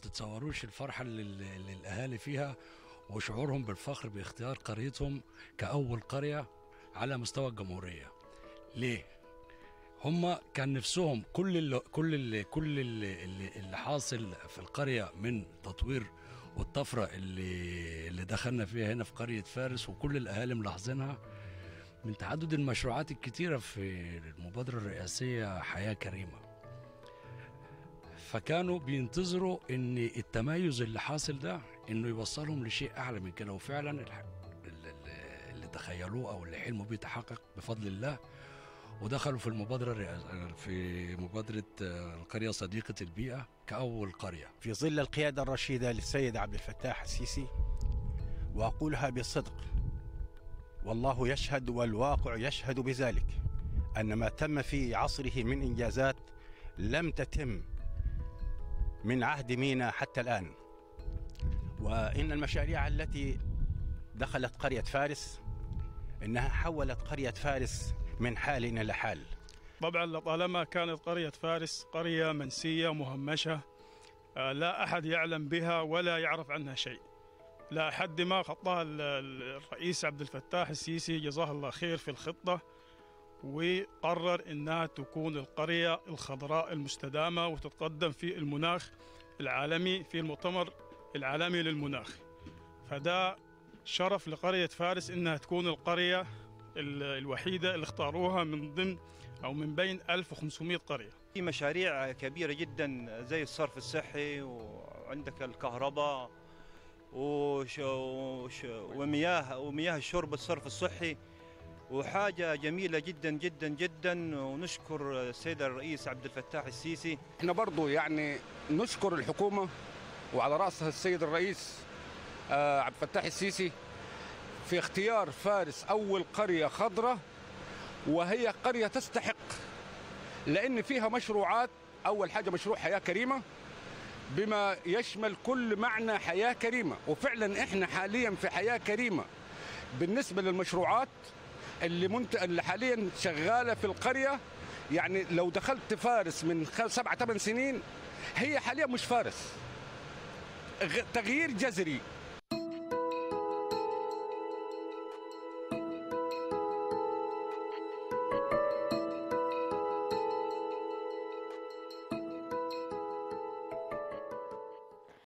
تتصوروش الفرحة اللي اللي الأهالي فيها وشعورهم بالفخر باختيار قريتهم كأول قرية على مستوى الجمهورية ليه؟ هم كان نفسهم كل اللي كل اللي كل اللي, اللي, اللي حاصل في القرية من تطوير والطفرة اللي اللي دخلنا فيها هنا في قرية فارس وكل الأهالي ملاحظينها من تعدد المشروعات الكتيرة في المبادرة الرئاسية حياة كريمة فكانوا بينتظروا ان التميز اللي حاصل ده انه يوصلهم لشيء اعلى من كده وفعلا الح- ال- ال- اللي تخيلوه او اللي حلموا بيه تحقق بفضل الله ودخلوا في المبادره الرئا- في مبادره آه، القريه صديقه البيئه كاول قريه في ظل القيادة الرشيدة للسيد عبد الفتاح السيسي وأقولها بصدق والله يشهد والواقع يشهد بذلك أن ما تم في عصره من إنجازات لم تتم من عهد مينا حتى الآن وإن المشاريع التي دخلت قرية فارس إنها حولت قرية فارس من حال إلى حال طبعا لطالما كانت قرية فارس قرية منسية مهمشة آه، لا أحد يعلم بها ولا يعرف عنها شيء لا حد ما خطاها ال- ال- الرئيس عبد الفتاح السيسي جزاه الله خير في الخطة وقرر انها تكون القريه الخضراء المستدامه وتتقدم في المناخ العالمي في المؤتمر العالمي للمناخ فده شرف لقريه فارس انها تكون القريه ال- الوحيده اللي اختاروها من ضمن او من بين 1500 قريه في مشاريع كبيرة جدا زي الصرف الصحي وعندك الكهرباء وش وش ومياه ومياه الشرب الصرف الصحي وحاجة جميلة جدا جدا جدا ونشكر السيد الرئيس عبد الفتاح السيسي احنا برضو يعني نشكر الحكومة وعلى رأسها السيد الرئيس آه، عبد الفتاح السيسي في اختيار فارس أول قرية خضراء وهي قرية تستحق لأن فيها مشروعات أول حاجة مشروع حياة كريمة بما يشمل كل معنى حياة كريمة وفعلا احنا حاليا في حياة كريمة بالنسبة للمشروعات اللي منت... اللي حاليا شغالة في القرية يعني لو دخلت فارس من خ- سبعة ثمان سنين هي حاليا مش فارس غ- تغيير جذري